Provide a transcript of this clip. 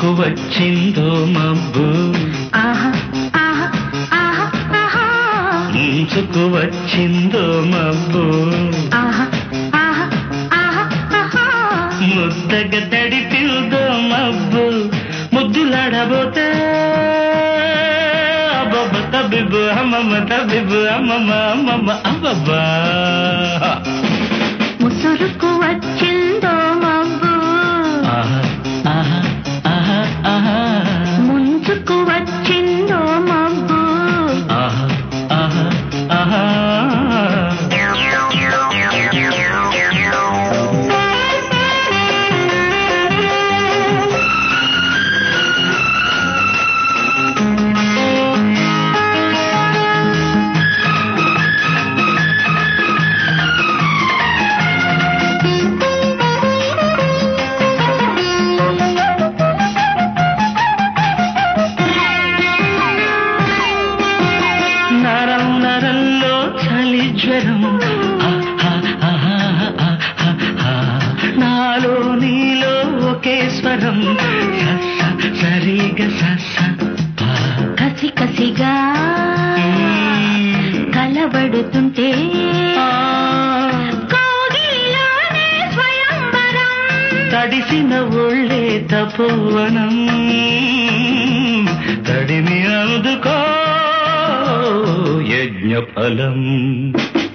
ముసుకు వచ్చిందో మబ్బు ఆహా ఆహా ఆహా ఆహా ముంచుకు వచ్చిందో మబ్బు ఆహా ఆహా ఆహా ఆహా ముద్దగా తడిపిల్దో మబ్బు ముద్దులాడబోతే అబ్బబ్బ తబ్బిబ్బు అమ్మమ్మ తబ్బిబ్బు అమ్మమ్మ అమ్మమ్మ అబ్బబ్బా ముసురుకు వచ్చిందో మబ్బు ఆహా ఆహా ఆహా ఆహా ముంచుకు వచ్చిందో మబ్బు ఆహా ఆహా ఆహా నరం నరంలో చలి జ్వరం ఆహా, ఆహా, ఆహా, ఆహా. నాలో నీలో ఒకే స్వరం స, స, సరిగ స, స, ప. కసి కసిగా మ్మ్. కలబడుతుంటే ఆ, కౌగిలిలోనే స్వయంవరం తడిసిన ఒళ్ళే తపోవనం తడిని అందుకో యజ్ఞ ఫలం